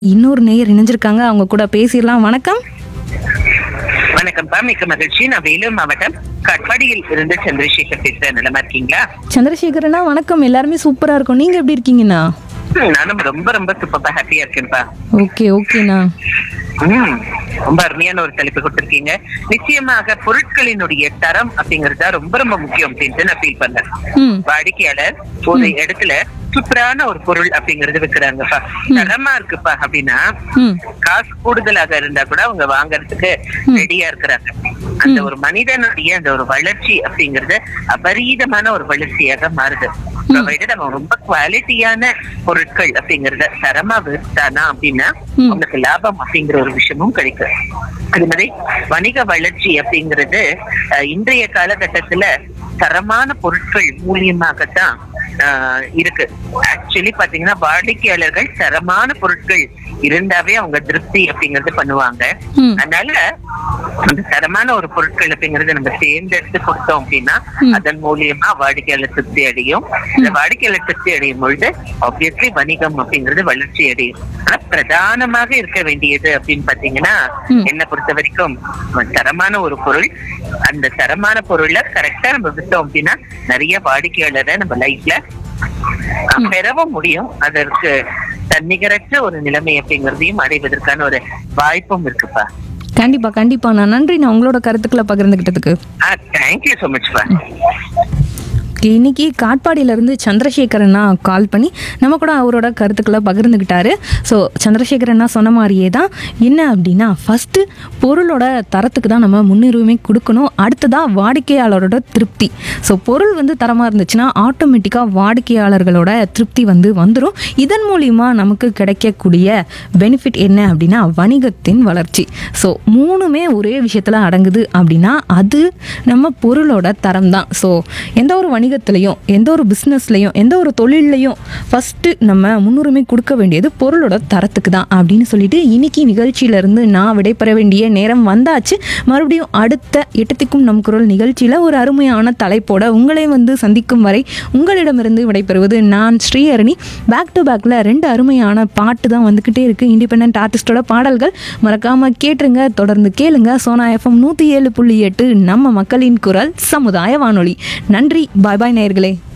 இன்னொரு நேயர் இணைஞ்சிருக்காங்க அவங்க கூட பேசிடலாம் வணக்கம் வணக்கம்ப்பா மிக்க மகிழ்ச்சி நான் வேலூர் மாவட்டம் கட்பாடியில் இருந்து சந்திரசேகர் பேசுறேன் நலமா இருக்கீங்களா சந்திரசேகரனா வணக்கம் எல்லாருமே சூப்பரா இருக்கும் நீங்க எப்படி இருக்கீங்கண்ணா ம், நானும் ரொம்ப ரொம்ப சூப்பரா ஹாப்பியா இருக்கேன்ப்பா ஓகே ஓகேண்ணா ம், ரொம்ப அருமையான ஒரு தலைப்பு கொடுத்திருக்கீங்க நிச்சயமாக பொருட்களினுடைய தரம் அப்படிங்கறது தான் ரொம்ப ரொம்ப முக்கியம் அப்படின்ட்டு நான் ஃபீல் பண்ணேன் ம் வாடிக்கையாளர் ஒரு இடத்துல சூப்பரான ஒரு பொருள் அப்படிங்கறது விற்கிறாங்கப்பா தரமா இருக்குப்பா அப்படின்னா ம் காசு கூடுதலாக இருந்தா கூட அவங்க வாங்குறதுக்கு ரெடியா இருக்கிறாங்க அந்த ஒரு மனிதனுடைய அந்த ஒரு வளர்ச்சி அப்படிங்கறது அபரீதமான ஒரு வளர்ச்சியாக மாறுது Provided அவன் ரொம்ப குவாலிட்டியான பொருட்கள் அப்படிங்கறத தரமா விற்றானா அப்படின்னா ம். அவனுக்கு லாபம் அப்படிங்கிற ஒரு விஷயமும் கிடைக்கும் அது மாதிரி வணிக வளர்ச்சி அப்படிங்கிறது அஹ், இன்றைய காலகட்டத்துல தரமான பொருட்கள் மூலியமாகத்தான் ஆஹ் இருக்கு ஆக்சுவலி பாத்தீங்கன்னா வாடிக்கையாளர்கள் தரமான பொருட்கள் இருந்தாவே அவங்க திருப்தி அப்படிங்கறது பண்ணுவாங்க ம். அதனால அந்த தரமான ஒரு பொருட்கள் அப்படிங்கறத நம்ம தேர்ந்தெடுத்து கொடுத்தோம் அப்படின்னா ம். அதன் மூலியமா வாடிக்கையாளர் திருப்தி அடையும் இந்த வாடிக்கையாளர் திருப்தி அடையும் பொழுது ஆப்வியஸ்லி வணிகம் அப்படிங்கிறது வளர்ச்சி அடையும் ஆனா பிரதானமாக இருக்க வேண்டியது அப்படின்னு பாத்தீங்கன்னா ம். என்ன பொறுத்த வரைக்கும் தரமான ஒரு பொருள் அந்த தரமான பொருளை கரெக்டா நம்ம வித்தோம் அப்படின்னா நிறைய வாடிக்கையாளரை நம்ம லைஃப்ல பெறவும் முடியும் அதற்கு தன்னிகரற்ற ஒரு நிலைமை அப்படிங்கறதையும் அடைவதற்கான ஒரு வாய்ப்பும் இருக்குப்பா கண்டிப்பா கண்டிப்பாண்ணா நன்றி நான் உங்களோட கருத்துக்களை பகிர்ந்துகிட்டதுக்கு தேங்க்யூ ஸோ மச்ப்பா Okay, இன்னைக்கு காட்பாடியிலேருந்து சந்திரசேகரண்ணா கால் பண்ணி நம்ம கூட அவரோட கருத்துக்களை பகிர்ந்துக்கிட்டாரு ஸோ சந்திரசேகரண்ணா சொன்ன மாதிரியே தான் என்ன அப்படின்னா ஃபஸ்ட்டு பொருளோட தரத்துக்கு தான் நம்ம முன்னுரிமை கொடுக்கணும் அடுத்ததாக வாடிக்கையாளரோட திருப்தி ஸோ பொருள் வந்து தரமாக இருந்துச்சுன்னா ஆட்டோமேட்டிக்காக வாடிக்கையாளர்களோட திருப்தி வந்து வந்துடும் இதன் மூலிமா நமக்கு கிடைக்கக்கூடிய பெனிஃபிட் என்ன அப்படின்னா வணிகத்தின் வளர்ச்சி ஸோ மூணுமே ஒரே விஷயத்தில் அடங்குது அப்படின்னா அது நம்ம பொருளோட தரம் தான் ஸோ எந்த ஒரு வணிகத்திலையும் எந்த ஒரு பிஸ்னஸ்லையும் எந்த ஒரு தொழில்லையும் ஃபஸ்ட்டு நம்ம முன்னுரிமை கொடுக்க வேண்டியது பொருளோட தரத்துக்கு தான் அப்படின்னு சொல்லிட்டு இன்னைக்கு நிகழ்ச்சியிலேருந்து நான் விடைபெற வேண்டிய நேரம் வந்தாச்சு மறுபடியும் அடுத்த எட்டத்திக்கும் நம் குரல் நிகழ்ச்சியில் ஒரு அருமையான தலைப்போட உங்களை வந்து சந்திக்கும் வரை உங்களிடமிருந்து விடைபெறுவது நான் ஸ்ரீஹரணி பேக் டு பேக்கில் ரெண்டு அருமையான பாட்டு தான் வந்துக்கிட்டே இருக்குது இண்டிபெண்ட் ஆர்டிஸ்டோட பாடல்கள் மறக்காமல் கேட்டுருங்க தொடர்ந்து கேளுங்க சோனா எஃப்எம் நூற்றி ஏழு புள்ளி எட்டு நம்ம மக்களின் குரல் சமுதாய வானொலி நன்றி பாய் பாய் நேயர்களே